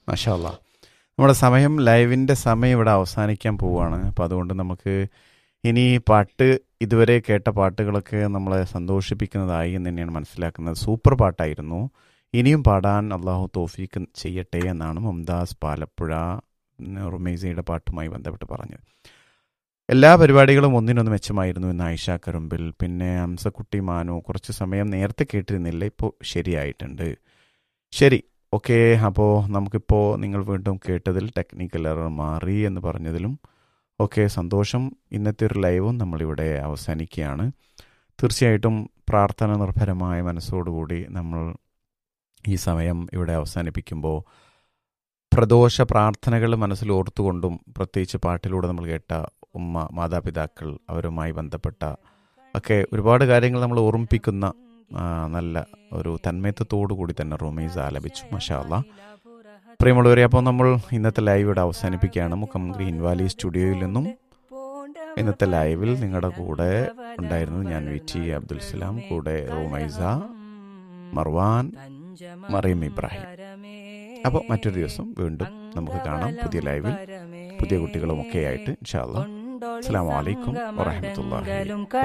മഷാല്ല നമ്മുടെ സമയം ലൈവിൻ്റെ സമയം ഇവിടെ അവസാനിക്കാൻ പോവുകയാണ് അപ്പം അതുകൊണ്ട് നമുക്ക് ഇനി പാട്ട് ഇതുവരെ കേട്ട പാട്ടുകളൊക്കെ നമ്മളെ സന്തോഷിപ്പിക്കുന്നതായി എന്ന് തന്നെയാണ് മനസ്സിലാക്കുന്നത് സൂപ്പർ പാട്ടായിരുന്നു ഇനിയും പാടാൻ അള്ളാഹു തോഫീക്ക് ചെയ്യട്ടെ എന്നാണ് മുംതാസ് പാലപ്പുഴ റുമൈസയുടെ പാട്ടുമായി ബന്ധപ്പെട്ട് പറഞ്ഞത് എല്ലാ പരിപാടികളും ഒന്നിനൊന്ന് മെച്ചമായിരുന്നു എന്ന് ആയിഷ കറുമ്പിൽ പിന്നെ ഹംസക്കുട്ടി മാനു കുറച്ച് സമയം നേരത്തെ കേട്ടിരുന്നില്ല ഇപ്പോൾ ശരിയായിട്ടുണ്ട് ശരി ഓക്കെ അപ്പോൾ നമുക്കിപ്പോൾ നിങ്ങൾ വീണ്ടും കേട്ടതിൽ ടെക്നിക്കൽ എറർ മാറി എന്ന് പറഞ്ഞതിലും ഓക്കെ സന്തോഷം ഇന്നത്തെ ഒരു ലൈവും നമ്മളിവിടെ അവസാനിക്കുകയാണ് തീർച്ചയായിട്ടും പ്രാർത്ഥന നിർഭരമായ മനസ്സോടുകൂടി നമ്മൾ ഈ സമയം ഇവിടെ അവസാനിപ്പിക്കുമ്പോൾ പ്രദോഷ പ്രാർത്ഥനകൾ മനസ്സിൽ ഓർത്തുകൊണ്ടും പ്രത്യേകിച്ച് പാട്ടിലൂടെ നമ്മൾ കേട്ട ഉമ്മ മാതാപിതാക്കൾ അവരുമായി ബന്ധപ്പെട്ട ഒക്കെ ഒരുപാട് കാര്യങ്ങൾ നമ്മൾ ഓർമ്മിപ്പിക്കുന്ന ആ, നല്ല ഒരു തന്മയത്വത്തോടു കൂടി തന്നെ റൂമീസ് ആലപിച്ചു മഷാല്ല പ്രിയമുള്ളവരെ അപ്പോൾ നമ്മൾ ഇന്നത്തെ ലൈവ് ഇവിടെ അവസാനിപ്പിക്കുകയാണ് മുക്കം ഗ്രീൻ വാലി സ്റ്റുഡിയോയിൽ നിന്നും ഇന്നത്തെ ലൈവിൽ നിങ്ങളുടെ കൂടെ ഉണ്ടായിരുന്നത് ഞാൻ വി ടി അബ്ദുൽ സലാം കൂടെ റൂമൈസ മർവാൻ മറിയം ഇബ്രാഹിം അപ്പോൾ മറ്റൊരു ദിവസം വീണ്ടും നമുക്ക് കാണാം പുതിയ ലൈവിൽ പുതിയ കുട്ടികളും ഒക്കെ ആയിട്ട് ഇൻഷാല്ല അസ്സലാമു അലൈക്കും വറഹ്മത്തുള്ളാഹി